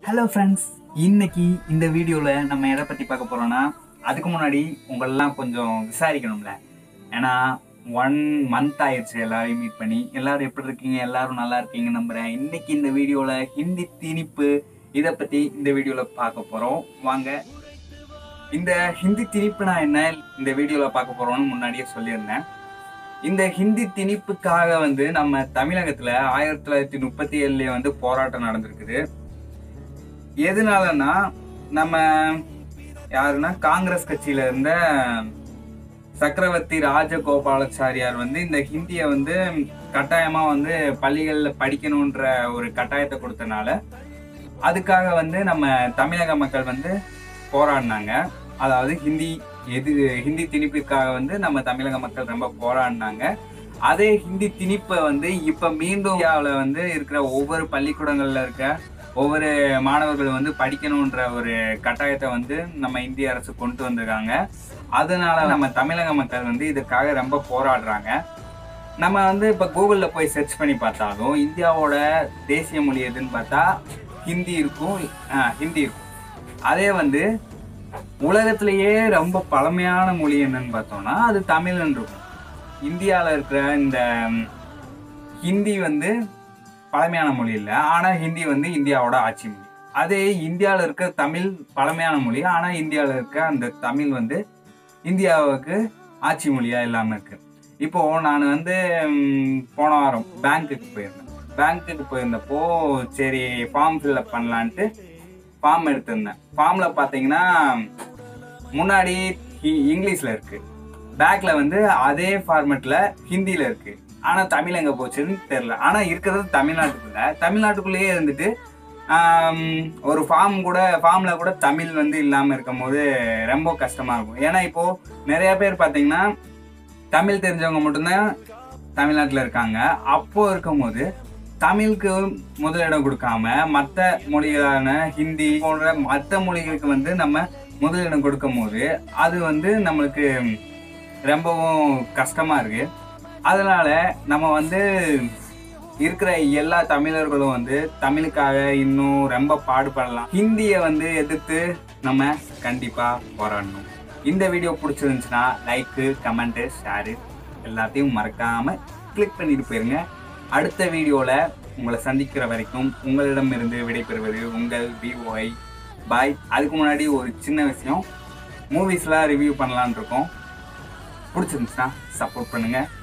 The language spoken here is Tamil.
ஹலோ ஃப்ரெண்ட்ஸ் இன்னைக்கு இந்த வீடியோவில் நம்ம எதை பற்றி பார்க்க போகிறோன்னா அதுக்கு முன்னாடி உங்களெல்லாம் கொஞ்சம் விசாரிக்கணும்ல ஏன்னா ஒன் மந்த் ஆயிடுச்சு எல்லாரையும் மீட் பண்ணி எல்லாரும் எப்படி இருக்கீங்க எல்லாரும் நல்லா இருக்கீங்க நம்புகிறேன் இன்னைக்கு இந்த வீடியோவில் ஹிந்தி திணிப்பு இதை பற்றி இந்த வீடியோவில் பார்க்க போகிறோம் வாங்க இந்த ஹிந்தி திணிப்புனா என்ன இந்த வீடியோவில் பார்க்க போகிறோம்னு முன்னாடியே சொல்லியிருந்தேன் இந்த ஹிந்தி திணிப்புக்காக வந்து நம்ம தமிழகத்துல ஆயிரத்தி தொள்ளாயிரத்தி முப்பத்தி ஏழுலயே வந்து போராட்டம் நடந்திருக்குது எதனாலன்னா நம்ம யாருன்னா காங்கிரஸ் கட்சியில இருந்த சக்கரவர்த்தி ராஜகோபாலாச்சாரியார் வந்து இந்த ஹிந்தியை வந்து கட்டாயமா வந்து பள்ளிகள்ல படிக்கணுன்ற ஒரு கட்டாயத்தை கொடுத்தனால அதுக்காக வந்து நம்ம தமிழக மக்கள் வந்து போராடினாங்க அதாவது ஹிந்தி எது ஹிந்தி திணிப்பிற்காக வந்து நம்ம தமிழக மக்கள் ரொம்ப போராடினாங்க அதே ஹிந்தி திணிப்பை வந்து இப்ப மீண்டும் இந்தியாவில் வந்து இருக்கிற ஒவ்வொரு பள்ளிக்கூடங்கள்ல இருக்க ஒவ்வொரு மாணவர்கள் வந்து படிக்கணுன்ற ஒரு கட்டாயத்தை வந்து நம்ம இந்திய அரசு கொண்டு வந்திருக்காங்க அதனால நம்ம தமிழக மக்கள் வந்து இதுக்காக ரொம்ப போராடுறாங்க நம்ம வந்து இப்போ கூகுளில் போய் சர்ச் பண்ணி பார்த்தாலும் இந்தியாவோட தேசிய மொழி எதுன்னு பார்த்தா ஹிந்தி இருக்கும் ஆஹ், ஹிந்தி இருக்கும் அதே வந்து உலகத்திலேயே ரொம்ப பழமையான மொழி என்னன்னு பார்த்தோம்னா அது தமிழ்னு இருக்கும் இந்தியாவில் இருக்கிற இந்த ம், ஹிந்தி வந்து பழமையான மொழி இல்லை ஆனால் ஹிந்தி வந்து இந்தியாவோட ஆட்சி மொழி அதே இந்தியாவில் இருக்க தமிழ் பழமையான மொழி ஆனால் இந்தியாவில் இருக்க அந்த தமிழ் வந்து இந்தியாவுக்கு ஆட்சி மொழியா இல்லாமல் இருக்கு இப்போ நான் வந்து ம், போன வாரம் பேங்க்குக்கு போயிருந்தேன் பேங்க்குக்கு போயிருந்தப்போ சரி ஃபார்ம் ஃபில்அப் பண்ணலான்ட்டு ஃபார்ம் எடுத்திருந்தேன் ஃபார்மில் பார்த்தீங்கன்னா முன்னாடி ஹி- இங்கிலீஷ்ல இருக்கு பேக்ல வந்து அதே ஃபார்மேட்ல ஹிந்தியில இருக்கு ஆனா தமிழ் எங்க போச்சுன்னு தெரியல ஆனா இருக்கிறது தமிழ்நாட்டுக்குள்ள தமிழ்நாட்டுக்குள்ளேயே இருந்துட்டு ஆம், ஒரு ஃபார்ம் கூட ஃபார்ம்ல கூட தமிழ் வந்து இல்லாம இருக்கும் போது ரொம்ப கஷ்டமா இருக்கும் ஏன்னா இப்போ நிறைய பேர் பாத்தீங்கன்னா தமிழ் தெரிஞ்சவங்க மட்டும்தான் தமிழ்நாட்டில் இருக்காங்க அப்போ இருக்கும்போது தமிழுக்கு முதலிடம் கொடுக்காம மற்ற மொழிகளான ஹிந்தி போன்ற மற்ற மொழிகளுக்கு வந்து நம்ம முதலிடம் கொடுக்கும் போது அது வந்து நம்மளுக்கு ரொம்பவும் கஷ்டமா இருக்கு அதனால நம்ம வந்து இருக்கிற எல்லா தமிழர்களும் வந்து தமிழுக்காக இன்னும் ரொம்ப பாடுபடலாம் ஹிந்தியை வந்து எதிர்த்து நம்ம கண்டிப்பா போராடணும் இந்த வீடியோ பிடிச்சிருந்துச்சுன்னா லைக்கு கமெண்ட்டு ஷேரு எல்லாத்தையும் மறக்காம கிளிக் பண்ணிட்டு போயிருங்க அடுத்த வீடியோவில் உங்களை சந்திக்கிற வரைக்கும் உங்களிடமிருந்து விடைபெறுவது உங்கள் பிஓஐ பாய் அதுக்கு முன்னாடி ஒரு சின்ன விஷயம் மூவிஸ்லாம் ரிவ்யூ பண்ணலான்னு இருக்கோம் பிடிச்சிருந்துச்சுன்னா சப்போர்ட் பண்ணுங்கள்